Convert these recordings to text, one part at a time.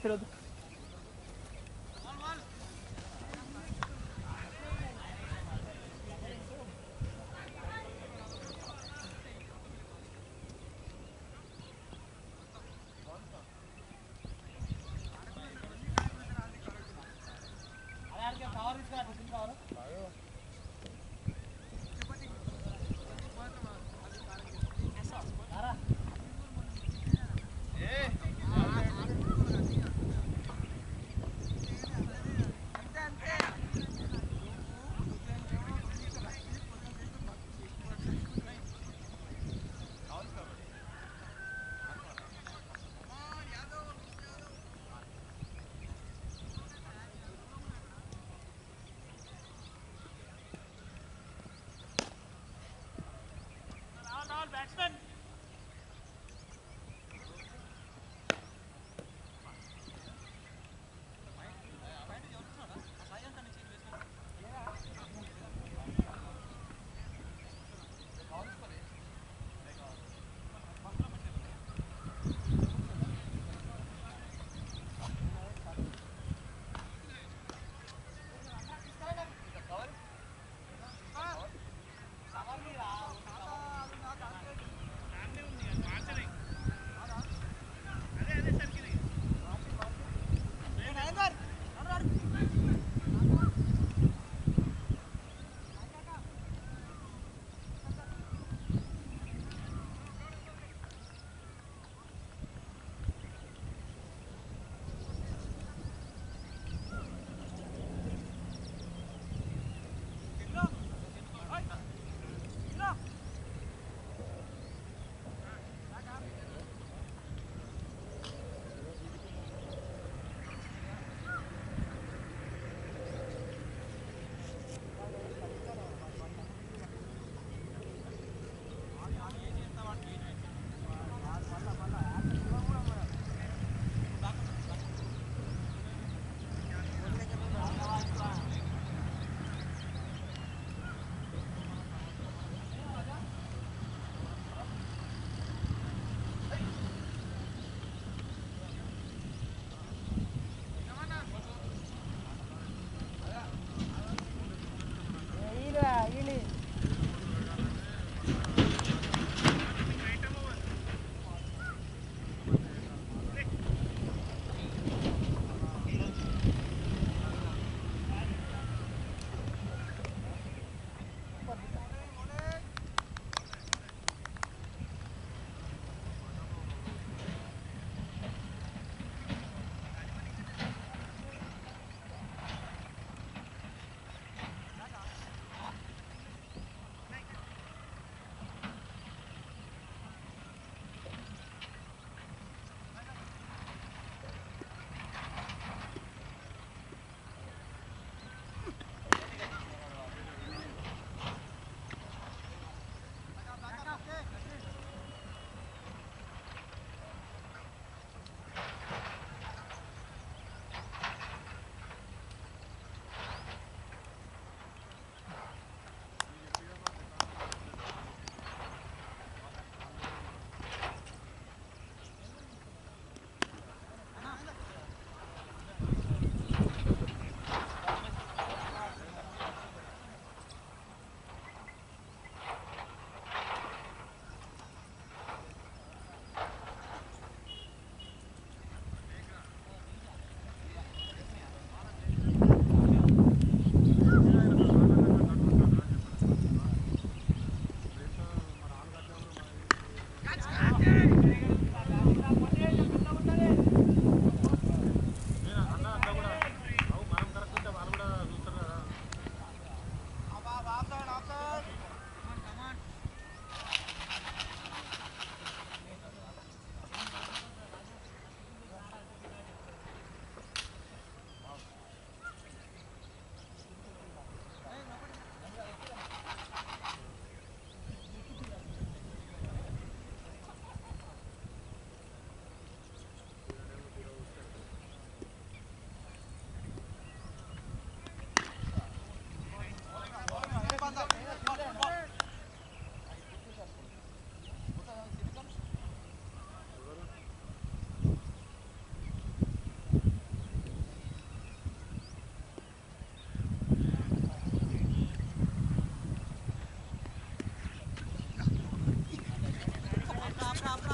తిరగదు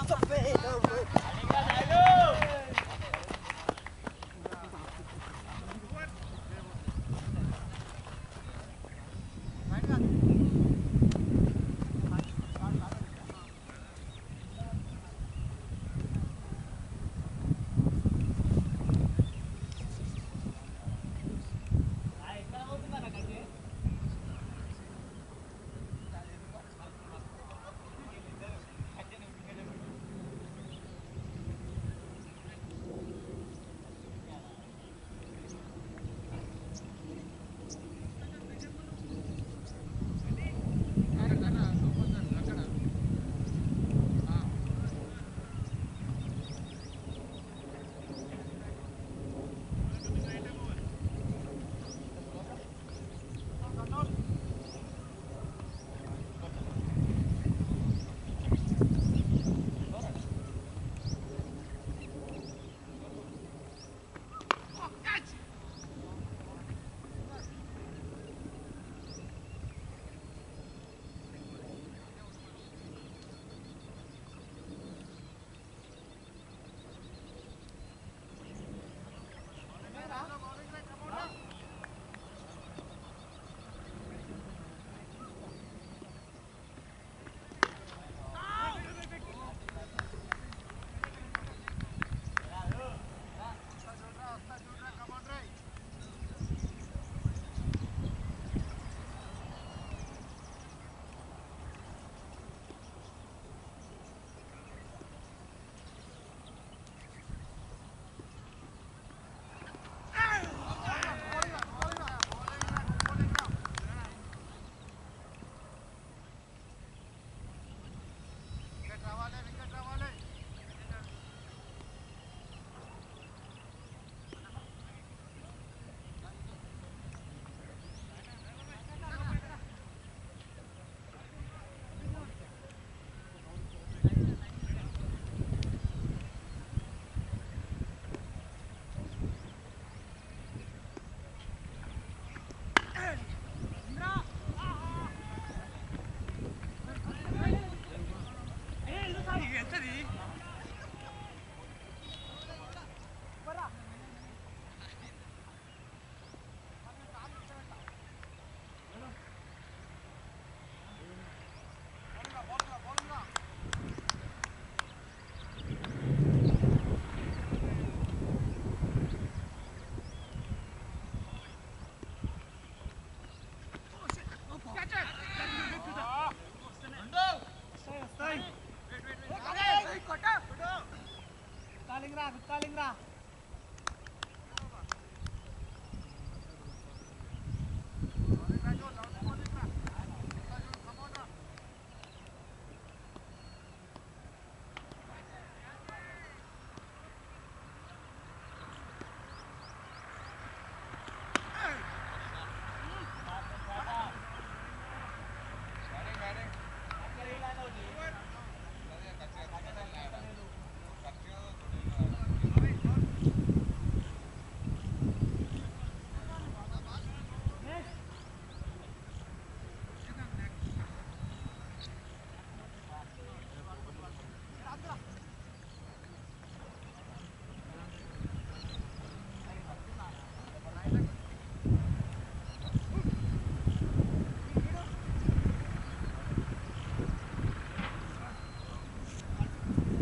ఆ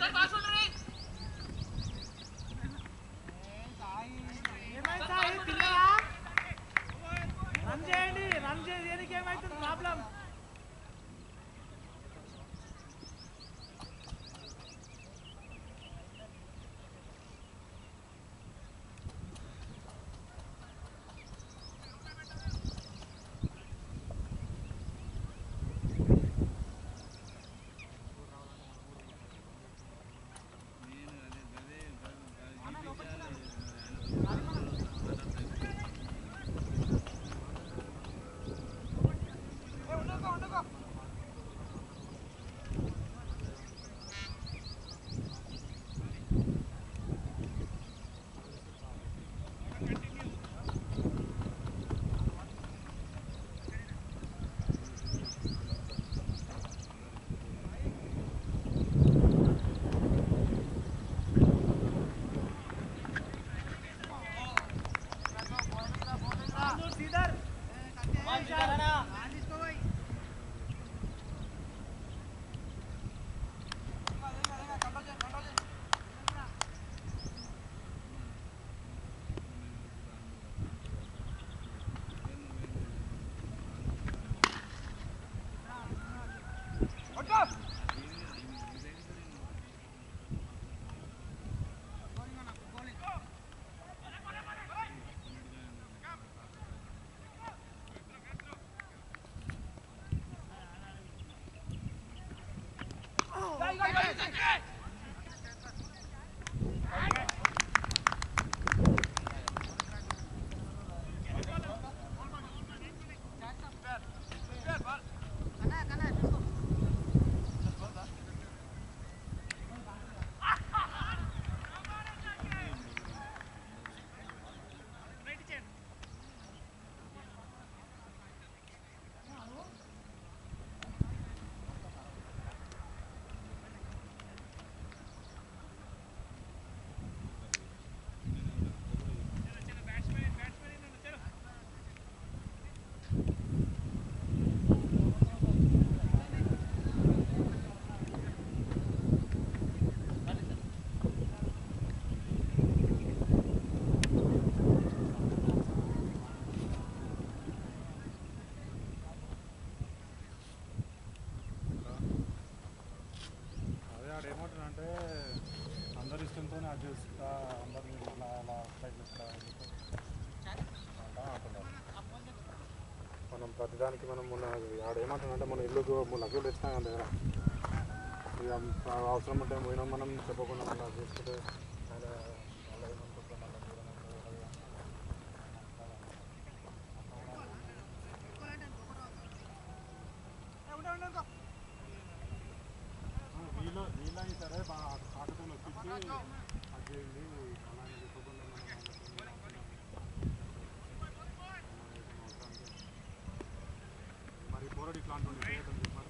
ఏమైంది సాయి పిల్లలా రన్ చేయండి రన్ చేయడానికి ఏమైతుంది ప్రాబ్లం సీదర్ అదే ఆడ ఏమంటున్నా అంటే అందరి ఇష్టంతో అది చేస్తా అందరిని అలా అలా అప్లై చేస్తా అని చెప్పి అంటా అంటున్నారు మనం ప్రతిదానికి మనం మొన్న ఆడ ఏమంటున్నా అంటే మన ఇల్లుకు మూడు లక్షలు తెచ్చినా కదా దగ్గర ఇక అవసరం ఉంటే పోయినా మనం చెప్పకుండా మళ్ళీ అది చేసుకుంటే ఆయన వాళ్ళు ఏమనుకుంటారు మళ్ళీ దూరం అవుతారు కదా. వీళ్ళు వీళ్ళని సరే బాగా కాకతో నొప్పించి అది చేయండి అలా అని చెప్పకుండా మనం మరి పోరడు ఇట్లాంటి ఉండి చేయొద్దని చెప్పారు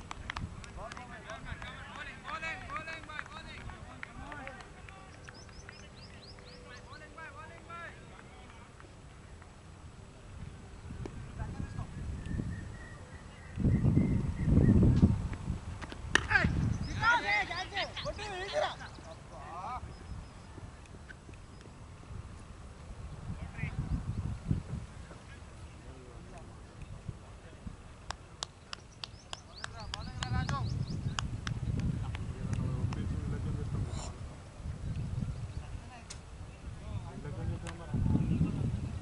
ఒప్పించి వీళ్ళకి చెప్తాం వీళ్ళకి చెప్తాం మరి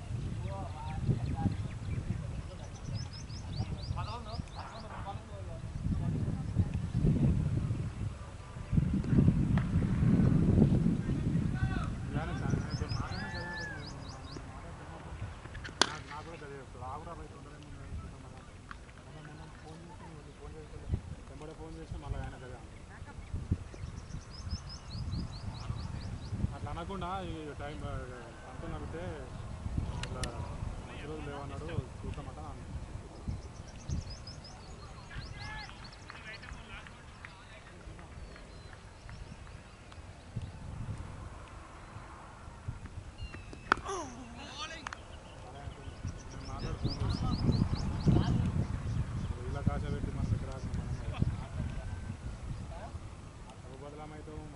యాని సార్ నేను మాట్లాడే చదివాను నాకు నాకు కూడా చదివేస్తుంది ఆగురా బయట ఉండదని నేను అనుకుంటాను మొన్న మొన్న ఫోన్ చేసి నువ్వు ఫోన్ చేస్తే వెంబడే ఫోన్ చేస్తే మళ్ళీ ఆయన చదివాను అట్లా అనకుండా ఈ టైం అంతం నడితే ఇట్లా మంచి రోజులు లేవన్నాడు చూద్దామట అన్నాడు. సరే అంటున్నా. నేను మాట్లాడి ఫోన్ చేస్తాను. ఇలా కాశ పెట్టి మన దగ్గర మనం బదలామైతే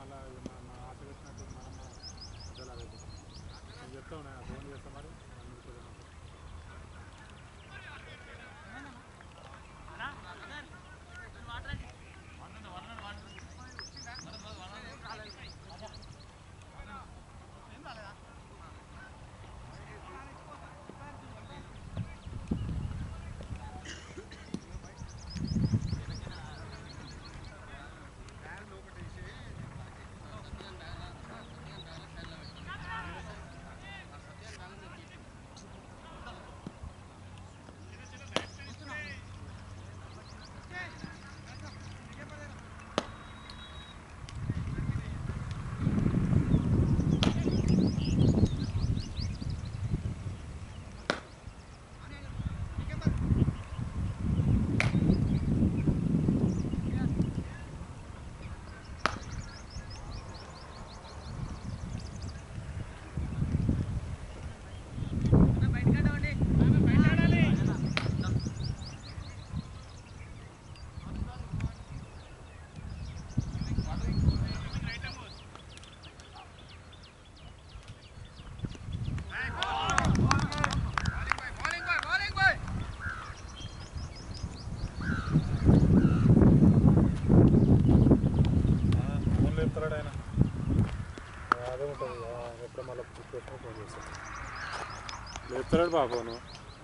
చేసిన ఫోన్ చేస్తాను లేపుతలేడు బాబు ఫోను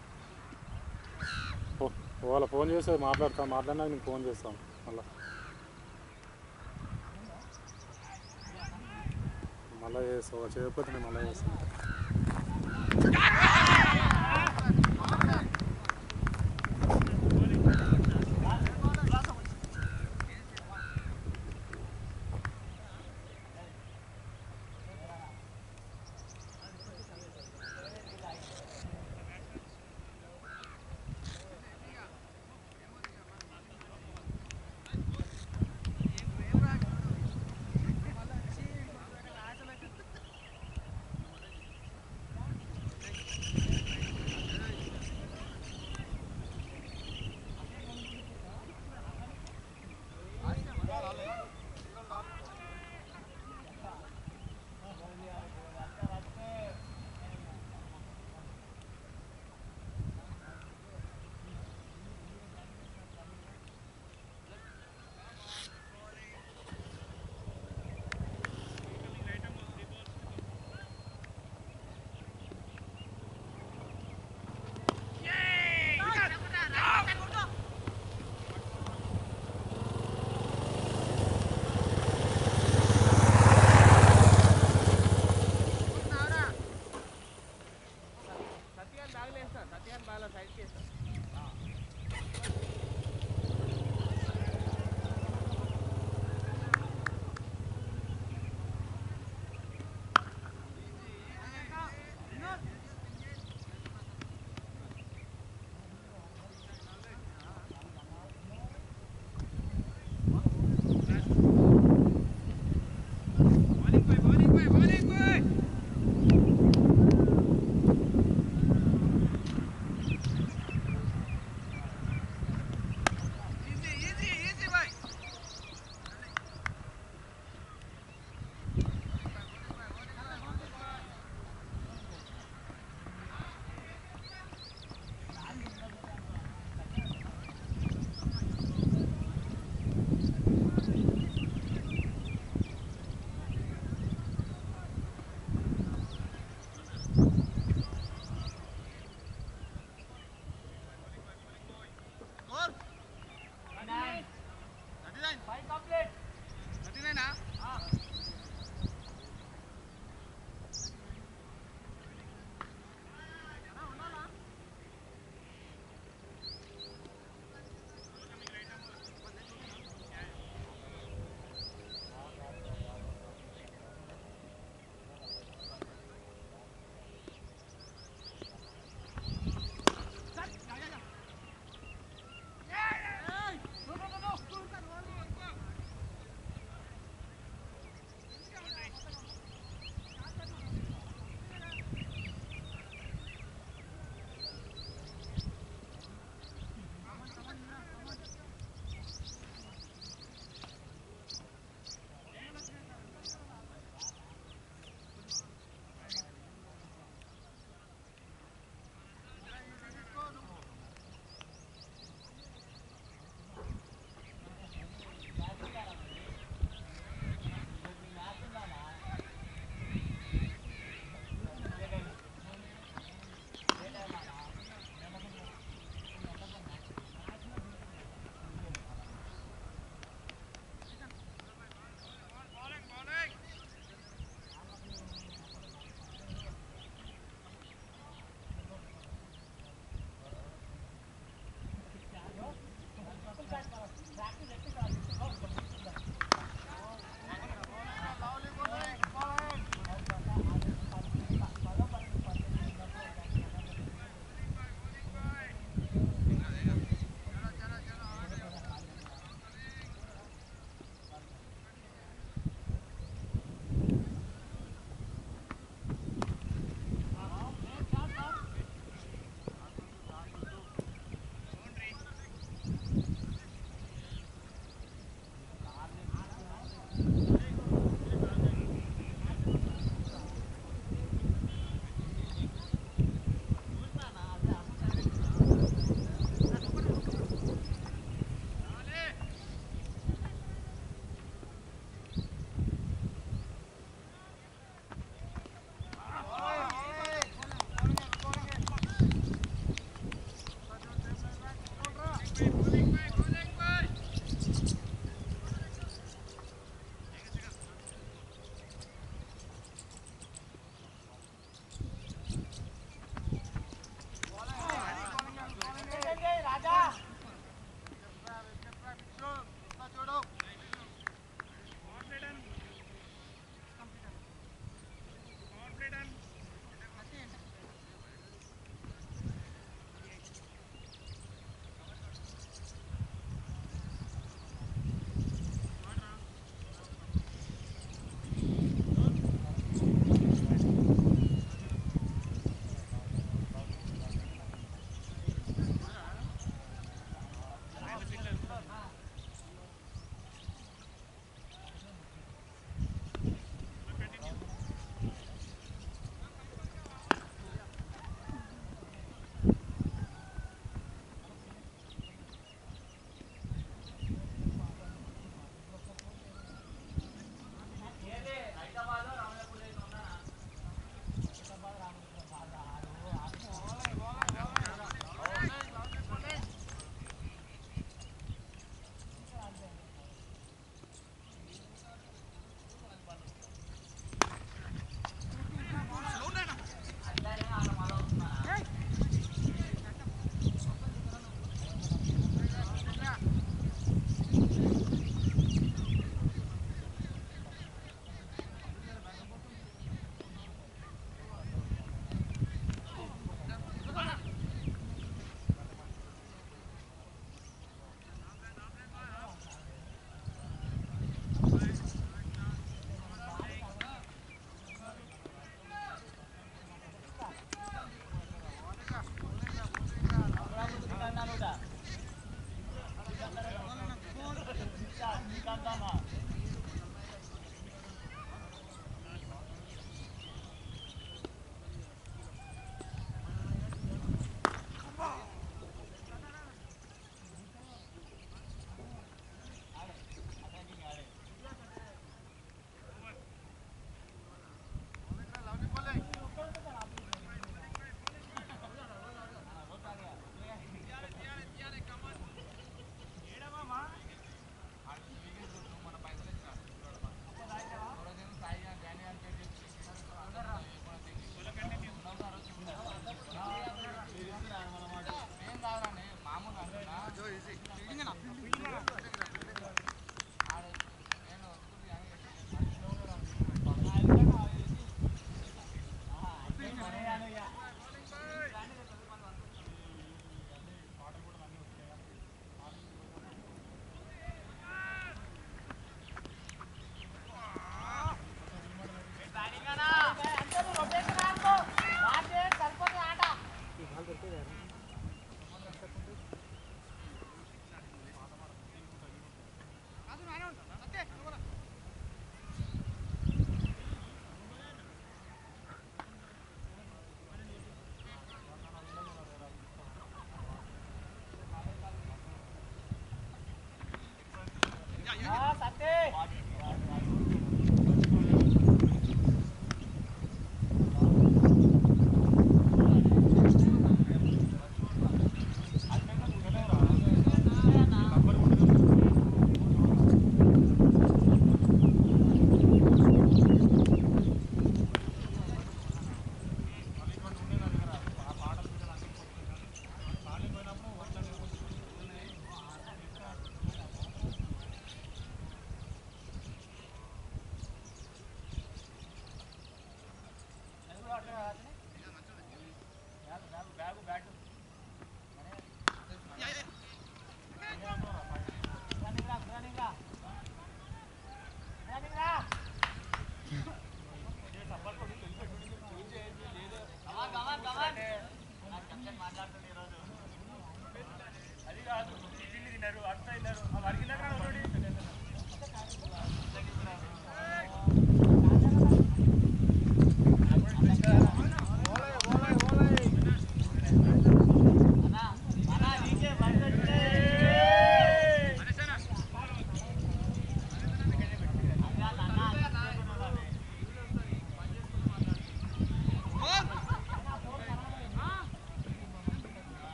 ఓ- వాళ్ళ ఫోన్ చేస్తే మాట్లాడతా మాట్లాడినా నీకు ఫోన్ చేస్తాను మళ్ళా మళ్ళీ చేస్తా చేయకపోతే నేను మళ్ళీ చేస్తాను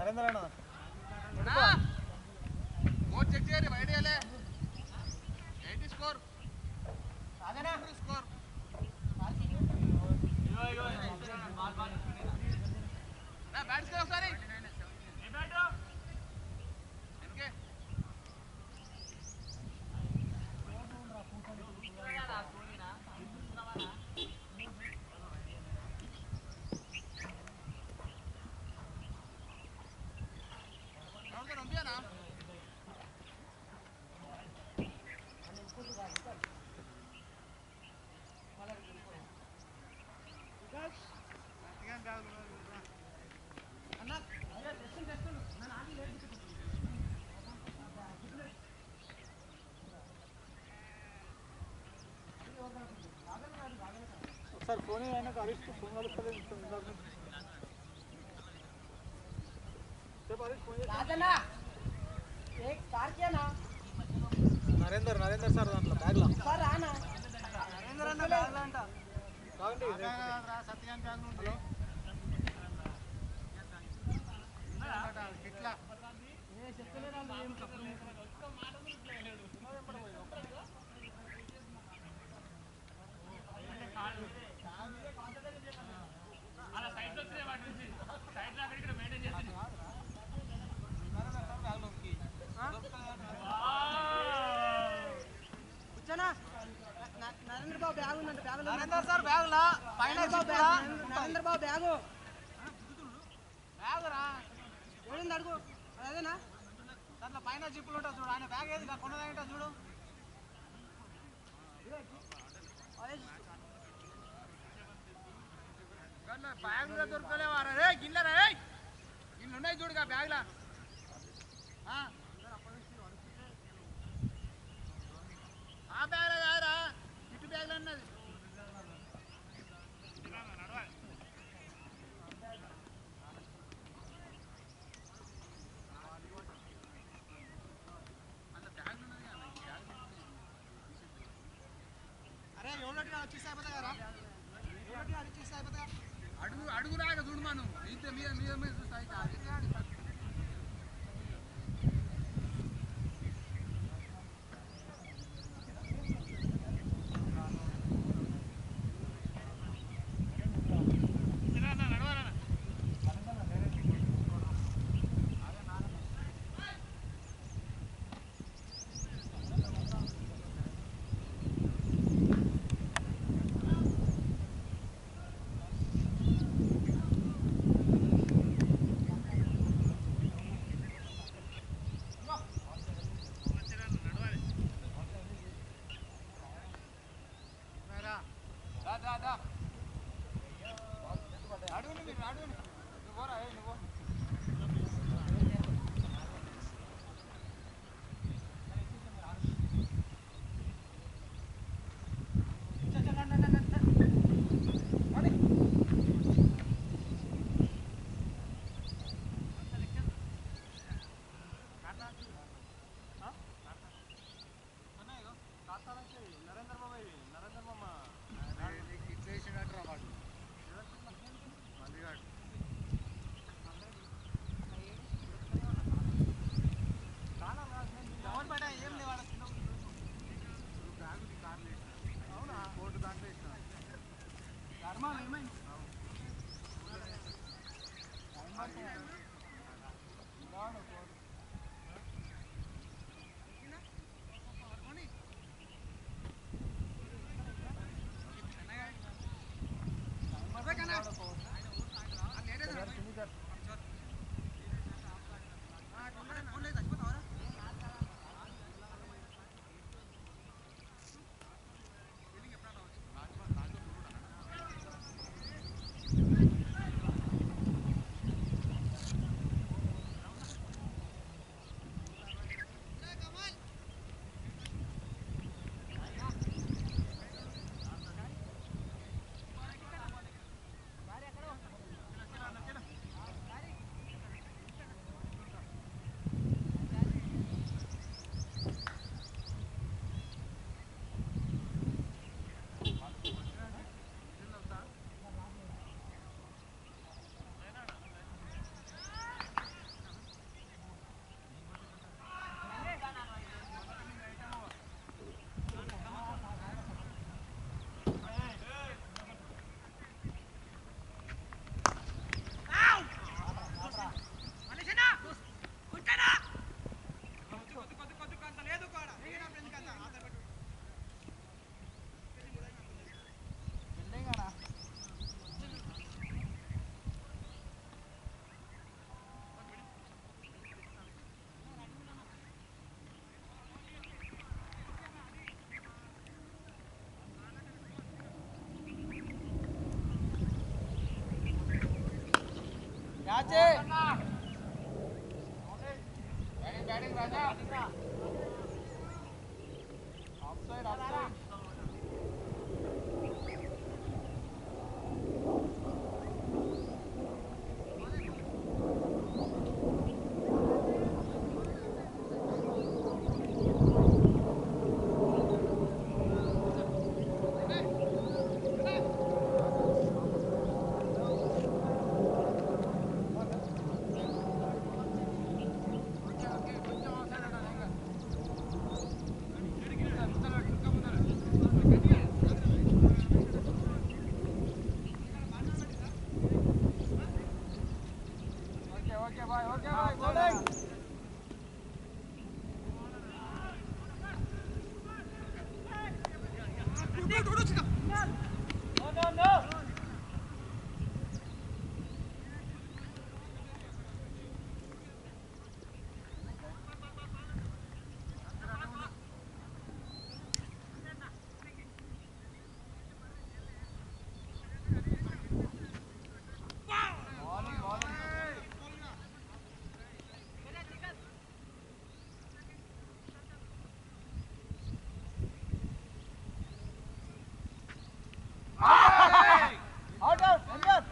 నరేంద్ర అన్న స్కోర్ చెక్ చేయరు బయట వెళ్ళే ఏంటి స్కోర్ స్కోర్ బ్యాట్స్ ఒకసారి ఎందుకే అవును పంపియానా ఒకసారి ఫోన్ అయినా హరీష్ ఫోన్ కలుస్తుంది రేపు హరీష్ ఫోన్ చేసి రాజన్నా ఏ కార్ కేనా నరేందర్ నరేందర్ సార్ దాంట్లో బ్యాగ్లో సార్ రానా నరేందర్ అన్న బ్యాగ్లో అంట కావండి సత్యాన్ బ్యాగ్ నుండి ఇట్లా కూర్చోనా న- నరేంద్ర బాబు బ్యాగ్ ఉందంట బ్యాగ్ నరేందర్ సార్ బ్యాగ్లో పైన నరేంద్ర బాబు బ్యాగు బ్యాగ్ రా ఏడింది అడుగు అదేనా దాంట్లో పైన జిప్పులు ఉంటుంది చూడు ఆయన బ్యాగ్ ఏది కొన్నదంట చూడు బ్యాగ్ దొరకలేవారా రే గిన్నెరా రే గిన్నె ఉన్నాయి చూడుగా బ్యాగ్లా ఆ బ్యాగ్లో కాదురా ఇటు బ్యాగ్లో ఉన్నది అరే ఎవరికి వచ్చేసి అయిపోతా కదా ఎవరికి వచ్చేసి అయిపోతా అడుగు అడుగు రాక చూడు మనం ఇంత మీద మీద మీద చూస్తాయి రా రా రా అడుగుని మీరు అడుగుని నువ్వు పోరా ఏ నువ్వు నరేంద్ర బాబు నరేంద్ర బాబు ఇట్లా వేసినట్టు వాడు మల్లిగాడు ఎవరు పడ్డా ఏం లేవు వాళ్ళ కింద ఉంది. బ్యాగు నీ కార్లో వేసిన అవునా కోర్టు దాంట్లో వేసిన ధర్మం ఏమైంది భార్య batting batting Raja off side off side okay okay boy okay boy bowling bowling bowling out out ఎంజర్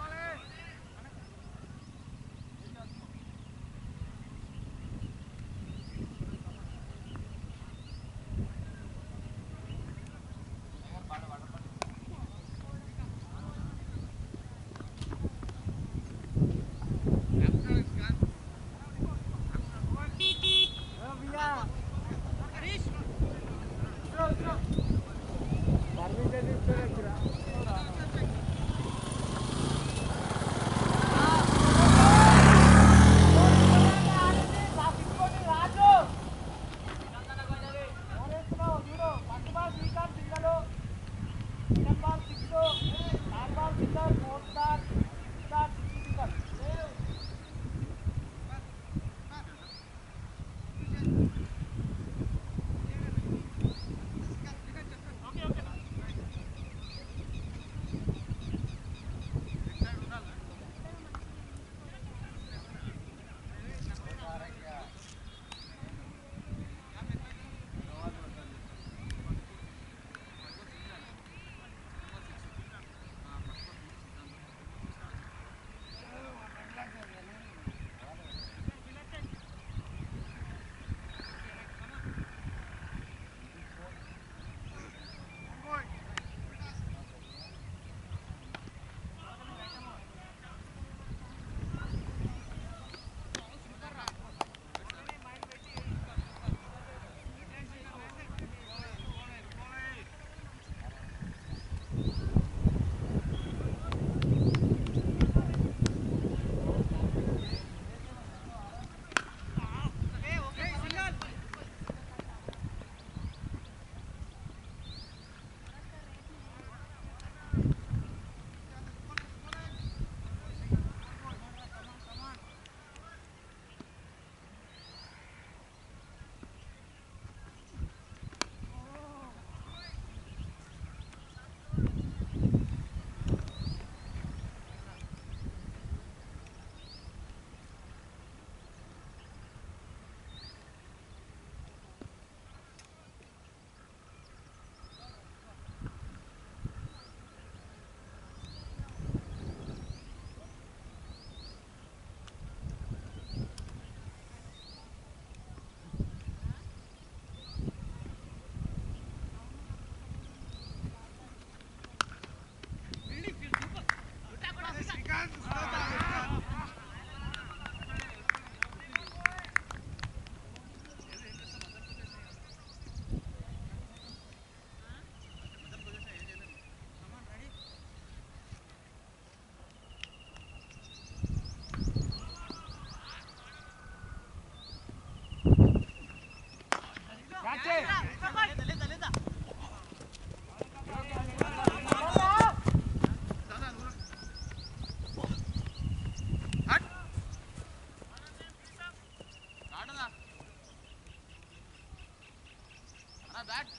బ్యాట్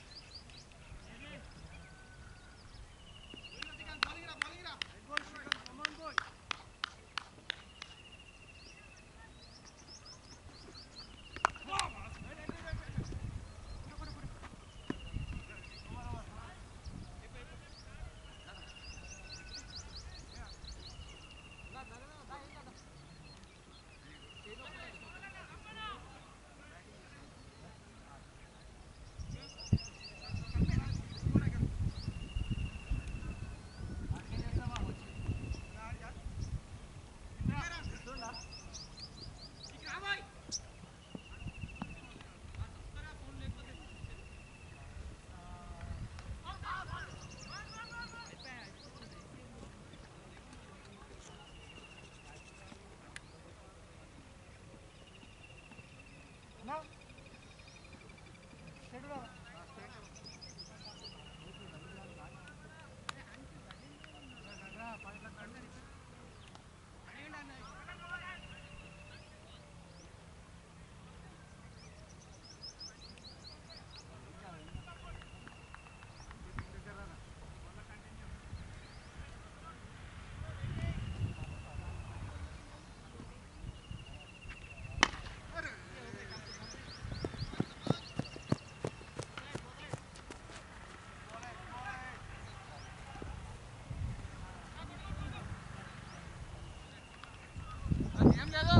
ఏం లేదు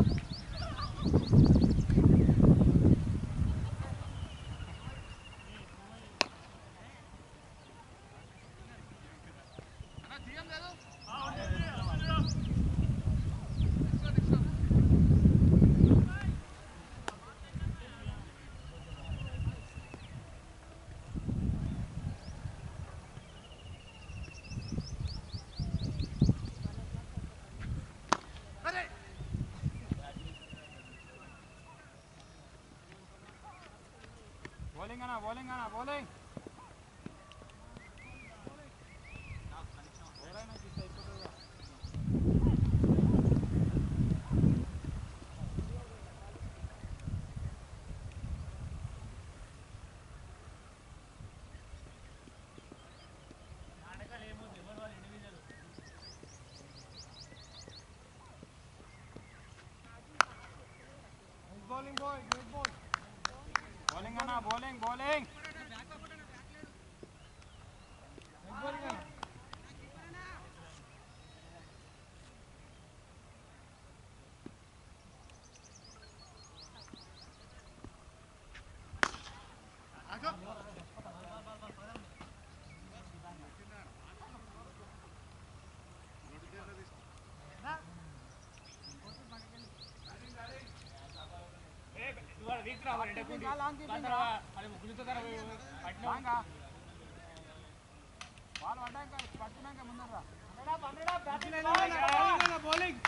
అన్నా తీయం లేదు తీసుకో, తీసుకో. అరే బౌలింగ్ అన్న బౌలింగ్ అన్న బౌలింగ్ ఎవరైనా గిట్ అయిపోతుందా bowling boy good ball bowling అన్న బౌలింగ్ బౌలింగ్ వాళ్ళు పడ్డాక పట్టుకున్నాక ముందర బౌలింగ్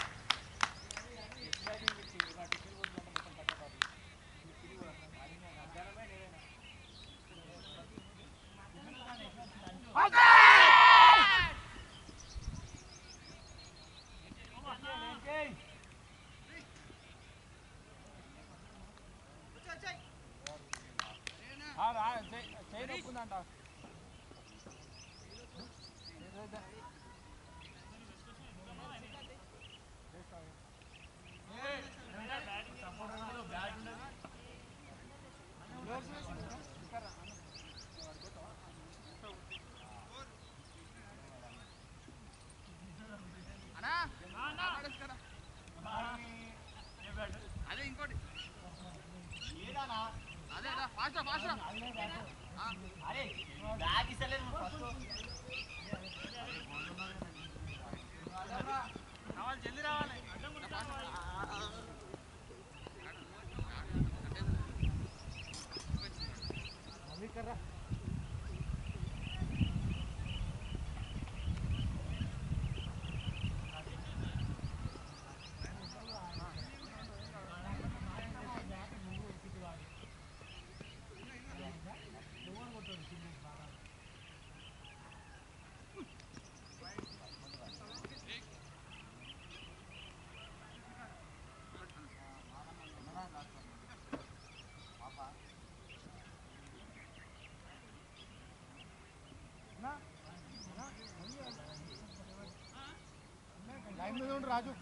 చేయి నొప్పుందంట అన్నా ఆడేసుకురా. అదే ఇంకోటి అదే అదే ఫాస్ట్ ఫాస్ట్ రావాలి జల్దీ రావాలి లైన్ మీద ఉండు రాజు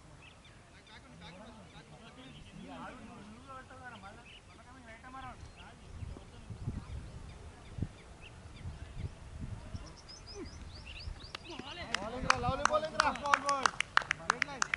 బౌలింగ్ రా లవ్లీ బౌలింగ్ రా ball ball right line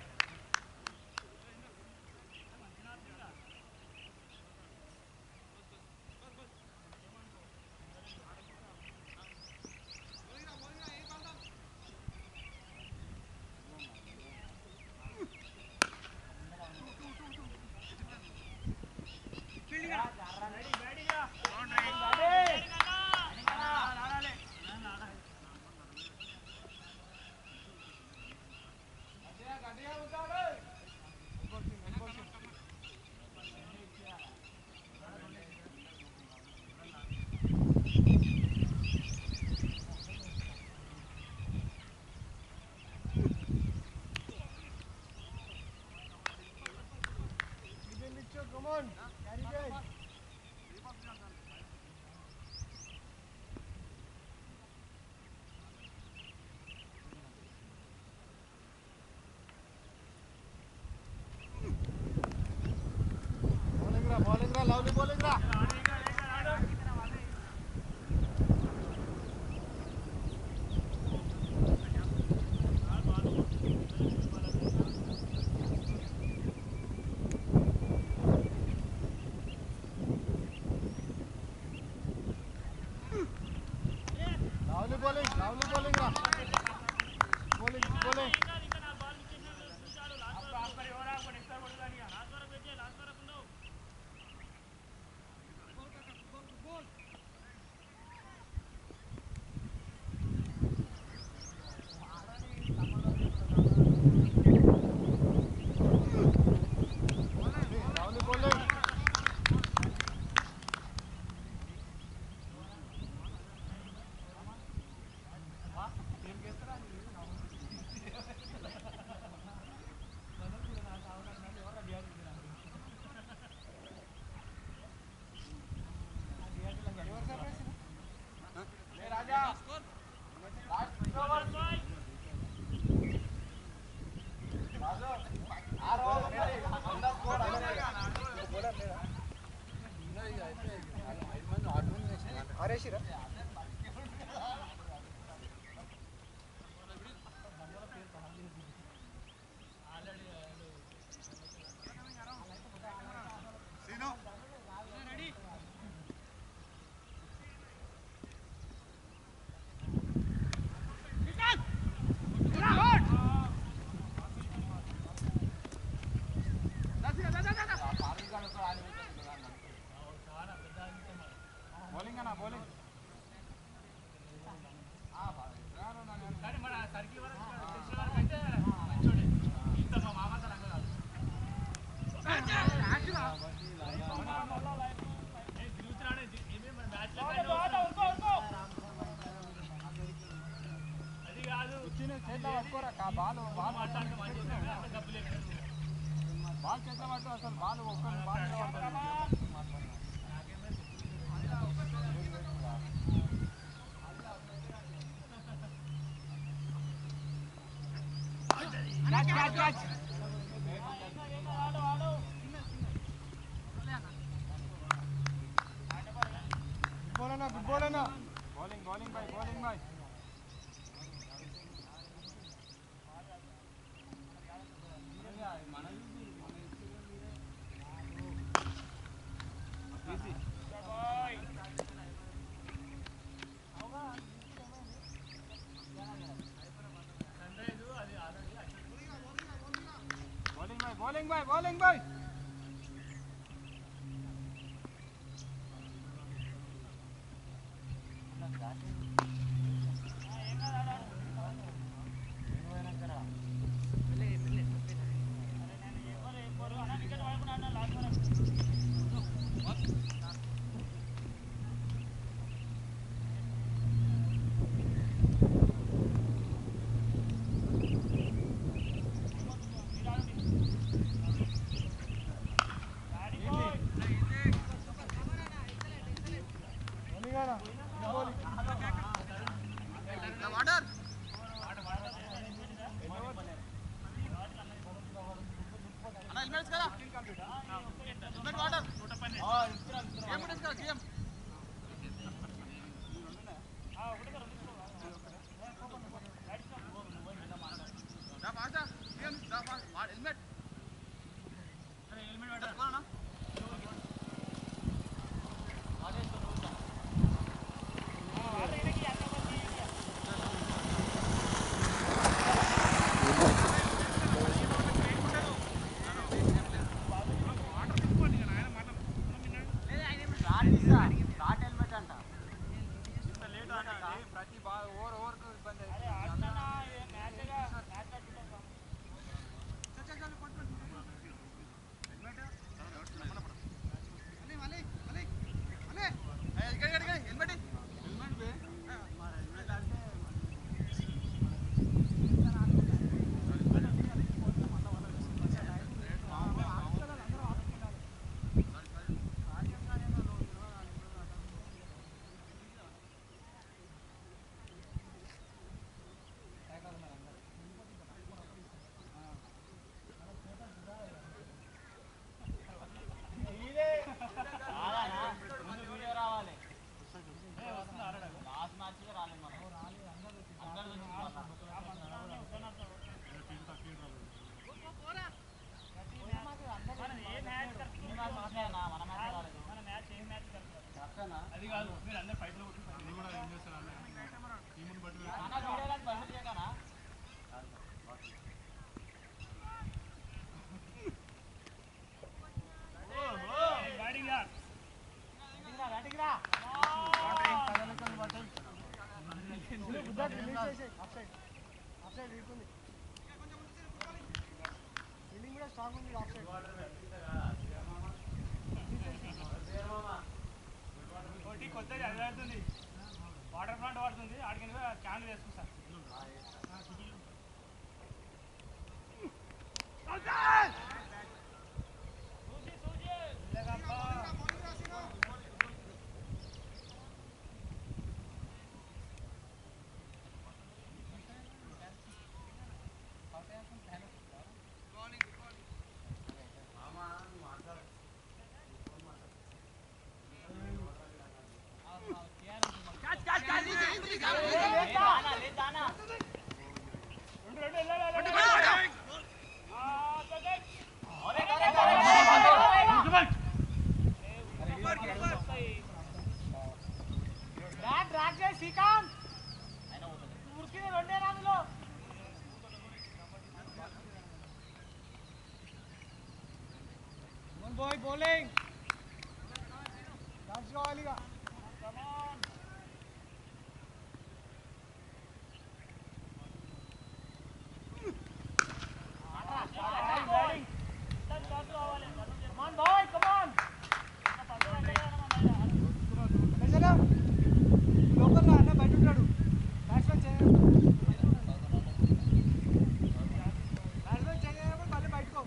bowling రా బౌలింగ్ రా లవ్లీ బౌలింగ్ రా లవ్లీ బౌలింగ్ లవ్లీ బౌలింగ్ రా bowling bowling lovely bowling bowling అన్న బౌలింగ్ చేతిలో పట్టుకోరా బాల్ బాల్ బాల్ చేతిలో పట్టు అసలు బాల్ ఒక్క బాల్ బౌలనా గుడ్ బౌలనా bowling bowling boy bowling boy bowling boy bowling boy bowling boy bowling ఆనా బౌలింగ్ వాటర్ అన్న హెల్మెట్స్ కదా హెల్మెట్ వాటర్ గేమ్ ఉంటుంది కదా గేమ్ దా పాసా గేమ్ దా పాస్ హెల్మెట్ హెల్మెట్ వాటర్ ప్రతి బాల్ ఓవర్ ఓవర్కు ఇబ్బంది హెల్మెట్ అది కాదు మీరు అందరు పైపులు కొట్టి ఇది కూడా ఏం చేస్తారంటే టీముని బట్టి అన్న వీడియో కానీ పైపులు చేయకనా బ్యాటింగ్ రా బ్యాటింగ్ రా ఫీల్డింగ్ కూడా స్ట్రాంగ్ ఉంది ఆఫ్ సైడ్ ఒకటి కొత్తది అది ఆడుతుంది వాటర్ ప్లాంట్ వాడుతుంది ఆడికి క్యాన్ వేసుకుంటా శ్రీకాంత్ ఉరికింది రెండే రాజులో బాయ్ బౌలింగ్ డాన్స్ కావాలిగా కమాన్ బాయ్ కమాన్ లోపల రా అన్న బయట ఉంటాడు బ్యాట్స్మెన్ చేయడం బ్యాట్స్మెన్ చేయడం మళ్ళీ బయటకో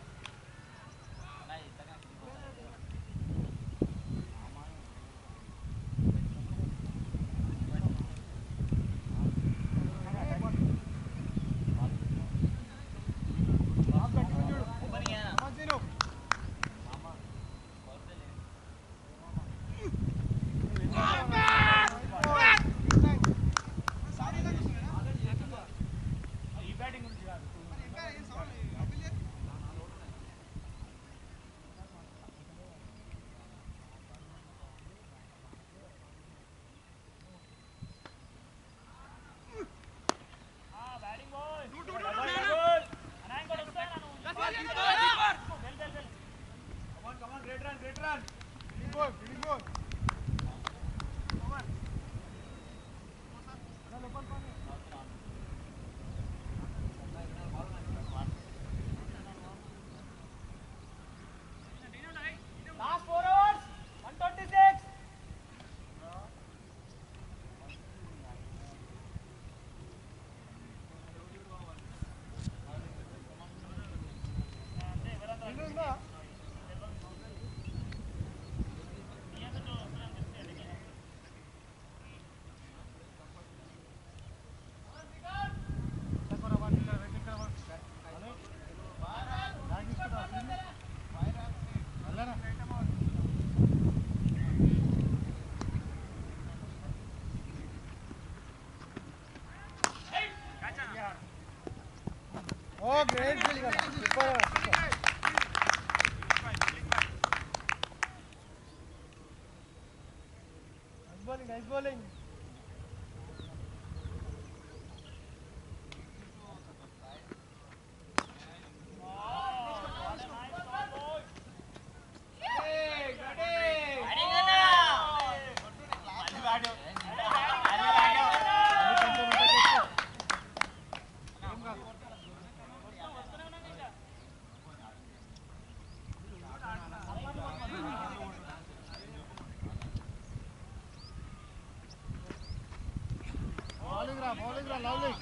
ఈ బ్యాటింగ్ గురించి కాదు బ్యాటింగ్ బాయ్ అన్నా ఇంకోటి వస్తాను well well well come on come on great run great run goal fielding goal last four overs 126 oh great fielding super nice bowling nice bowling bowling రా బౌలింగ్ రా లవ్లీ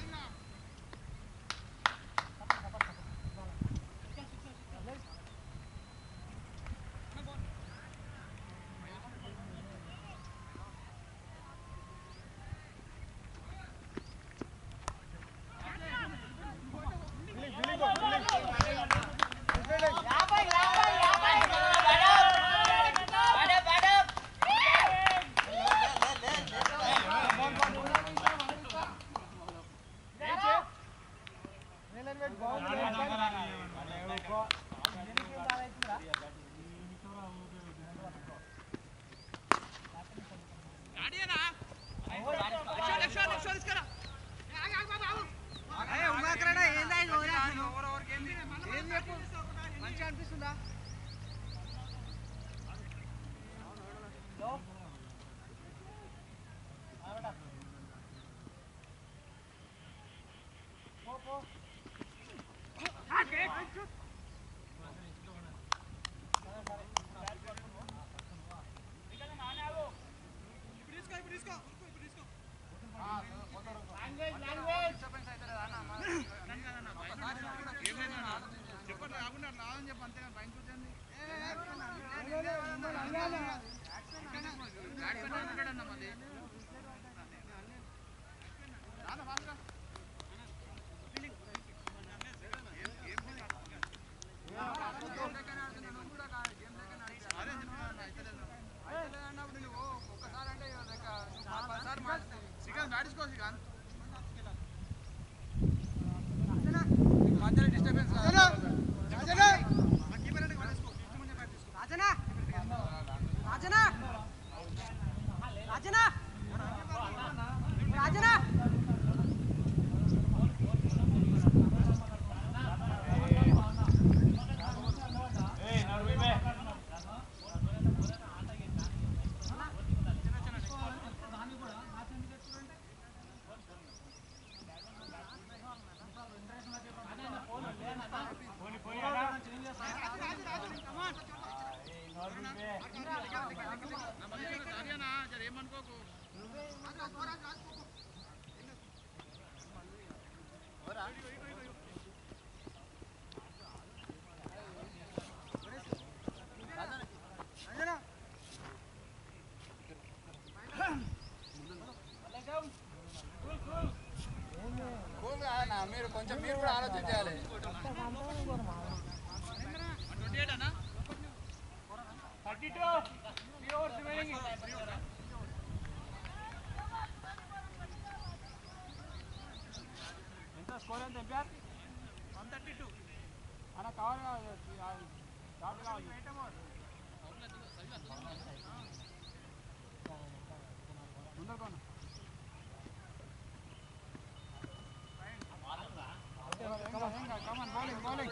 చెప్పండి కాకుండా అట్లా ఆదని చెప్పి అంతేగాని పైన చూడండి ఉంటాడన్న మళ్ళీ రానా ఫాస్ట్గా అదే చెప్తున్నా అయితే శ్రీకాంత్ నాటించుకో శ్రీకాంత్ మధ్యలో డిస్టర్బెన్స్ రాజనా రాజనా రాజనా రాజనా సరేనా జర ఏమనుకోకు మీరు కొంచెం మీరు కూడా ఆలోచన చేయాలి ట్వంటీ ఎయిట్ అన్నా thirty two three overs remaining ఎంత స్కోర్ ఎంత ఎంపీఆర్ వన్ థర్టీ టూ అన్న కావాలి కావాలి డాక్టర్ కావాలి ముందరుకోను కమాన్ బౌలింగ్ బౌలింగ్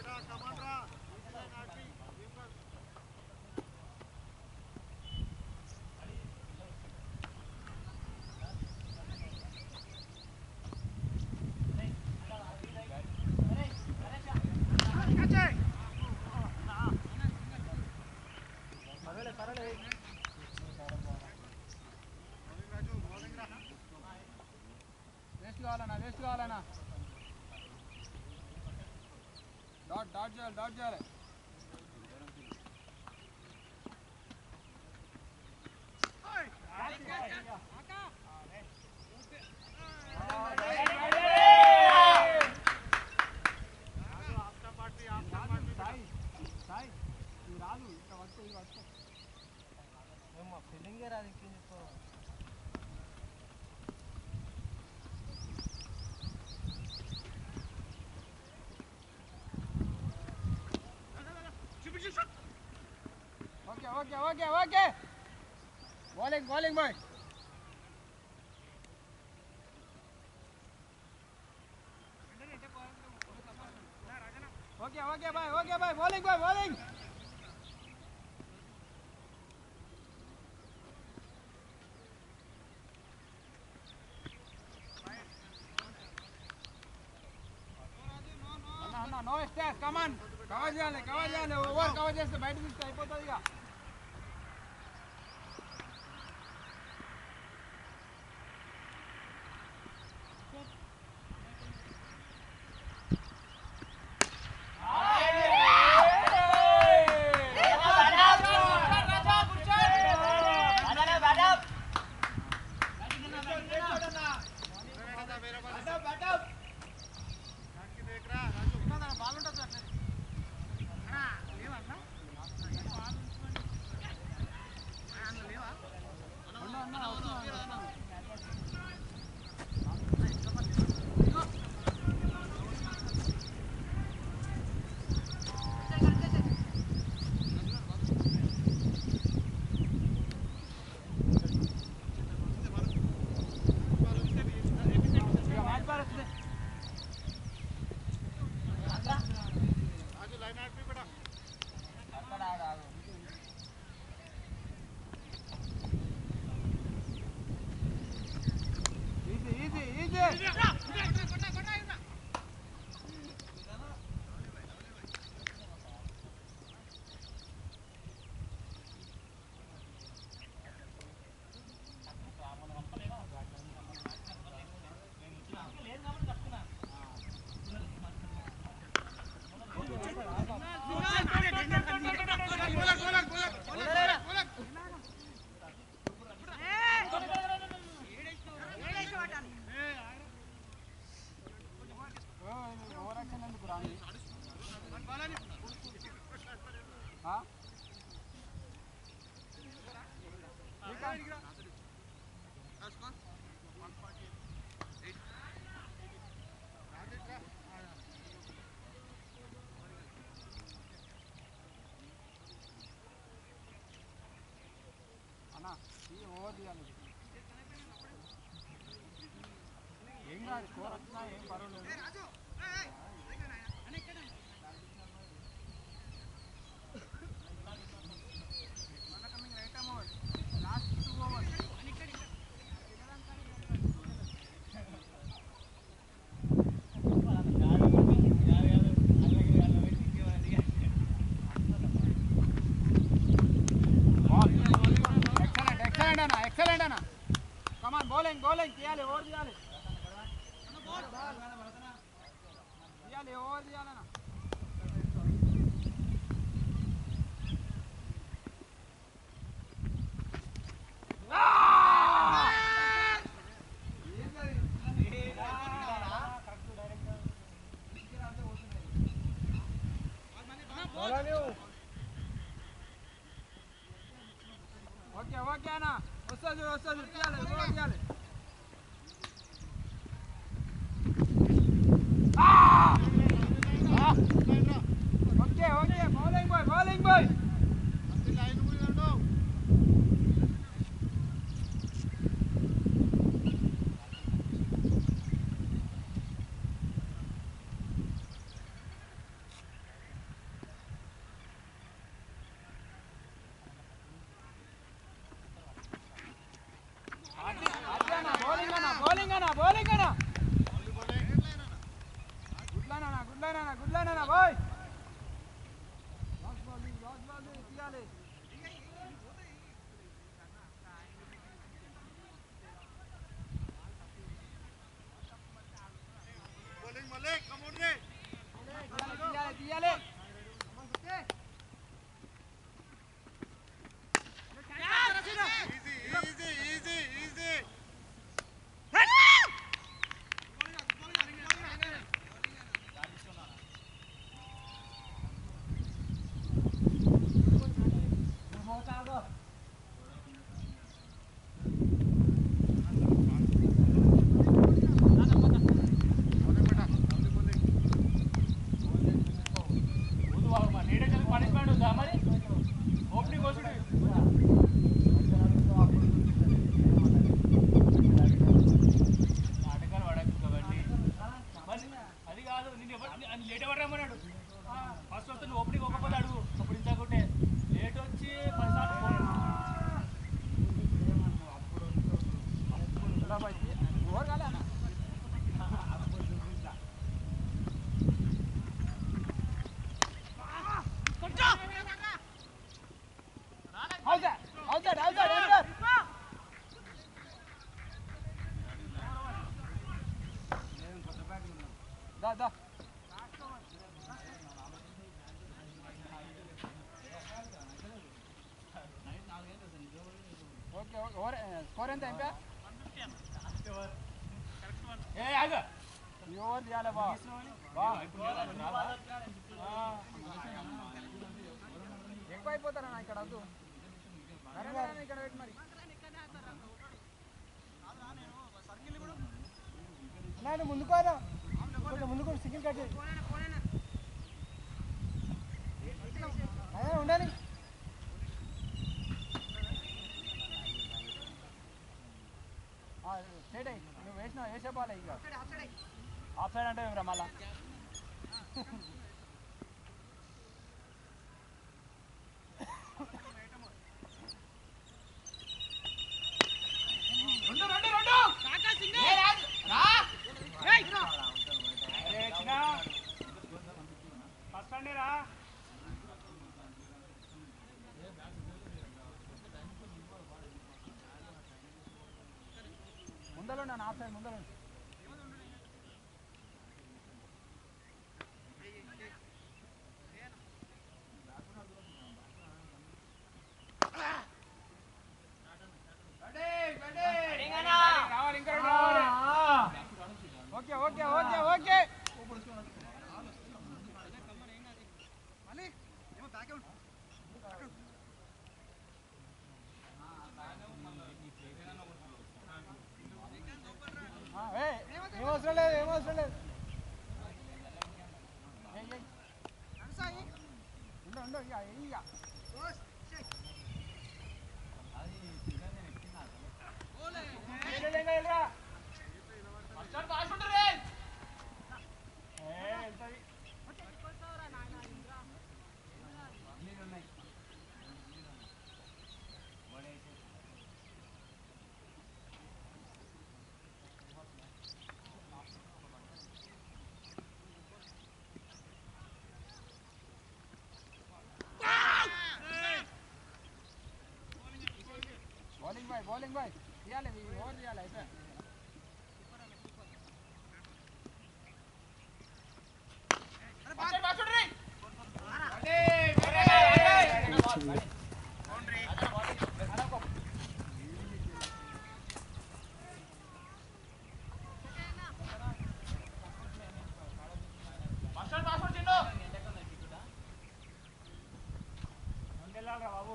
వేస్ట్ కావాలన్నా వేస్ట్ కావాలన్నా డాట్ డాట్ చేయాలి డాట్ చేయాలి సాయి సాయి ఇది రాదు ఇక్కడ వస్తే ఇది వస్తే ఫీలింగే రాదు ఇంకేం చెప్తావు okay okay okay okay bowling bowling boy okay okay boy okay boy bowling boy bowling అన్న అన్న నో స్టేస్ కమాన్ కవర్ చేయాలి కవర్ చేయాలి ఓవర్ కవర్ చేస్తే బయట తీస్తే అయిపోతుంది ఇక ఇక మ్యాచ్ బార్ వస్తుంది ఈజీ ఈజీ ఈజీ ఓవర్ తీయాలి ఏం కాదు స్కోర్ వచ్చినా ఏం పర్వాలేదు last two overs excellent excellent అన్న ఎక్సలెంట్ అన్న కమాన్ బౌలింగ్ బౌలింగ్ తీయాలి ఓవర్ తీయాలి తీయాలి ఓవర్ తీయాలన్న ఓకే ఓకే అన్న వస్తుంది వస్తుంది తీయాలి ఓవర్ తీయాలి okay okay bowling boy bowling boy bowling అన్న బౌలింగ్ అన్న బౌలింగ్ అన్న గుడ్ లైన్ అన్న గుడ్ లైన్ అన్న గుడ్ లైన్ అన్న boy last ball last ball తీయాలి తీయాలి తీయాలి పనిష్మెంట్ ఉందా మరి ఓపెనింగ్ వస్తుంది నాటకాలు పడకు కాబట్టి మరి అది కాదు నేను ఎవరు అని లేట్ ఎవరు రమ్మన్నాడు ఫస్ట్ వస్తే నువ్వు ఓపెనింగ్ ఒక్కపోతే అడుగు అప్పుడు ఇంతకుంటే లేట్ వచ్చి పదిసార్లు ఓవర్ కాలే అన్న Outside, outside, outside, outside. దా దా ఓకే ఓవర్ స్కోర్ ఎంత ఎంపా ఏ ఆగ ఈ ఓవర్ తీయాలి బా బా ఎక్కువ అయిపోతారన్నా ఇక్కడ వద్దు సరే అన్న, ఇక్కడ పెట్టి మరి నేను ముందుకోరా కొంచెం ముందుకు సిగ్నల్ కట్ చేయి అదే ఉండాలి స్టేట్ అయ్యి నువ్వు వేసిన వేసే బాల్ ఇక ఆఫ్ సైడ్ అంటే ఏమిరా మళ్ళా అరే చిన్న ఫస్ట్ అండి రా ముందర ఉన్నాను ఆఫ్ సైడ్ ముందర ఉండు. రావాలి ఇంకా రెండు రావాలి ఓకే ఓకే ఓకే ఓకే ఆ, ఏయ్, ఏం అవసరం లేదు ఏం అవసరం లేదు ఏయ్, ఏయ్. ఉండు, ఉండు, ఇక, ఇక. బాయ్ ఇవ్వాలి ఓవర్ చేయాలి అయితే ముందెళ్ళాలిరా బాబు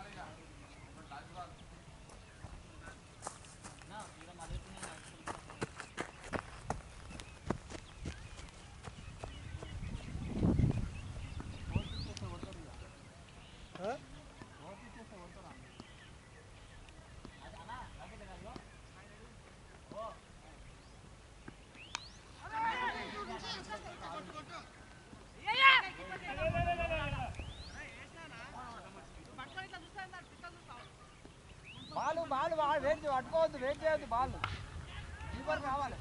బాలు బాలు బాలు వెయిట్ చేయ- పట్టుకోవద్దు వెయిట్ చేయొద్దు బాల్ కీపర్ కావాలి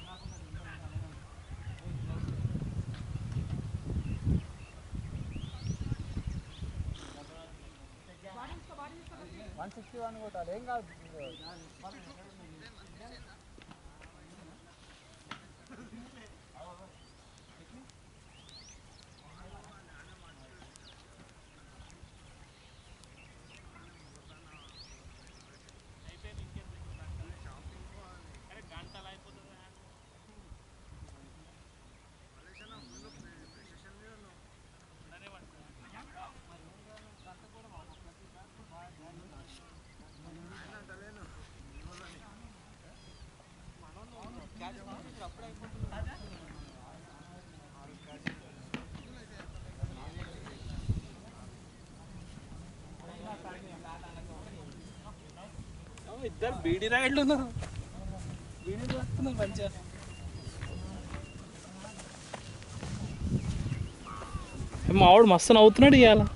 వన్ సిక్స్టీ వన్ కొట్టాలి ఏం కాదు ఇద్దరు బీడీ రాయిడ్లు ఉన్నారు బీడీ వస్తున్నారు మంచిగా మా ఆవిడ మస్తు నవ్వుతున్నాడు ఇవాళ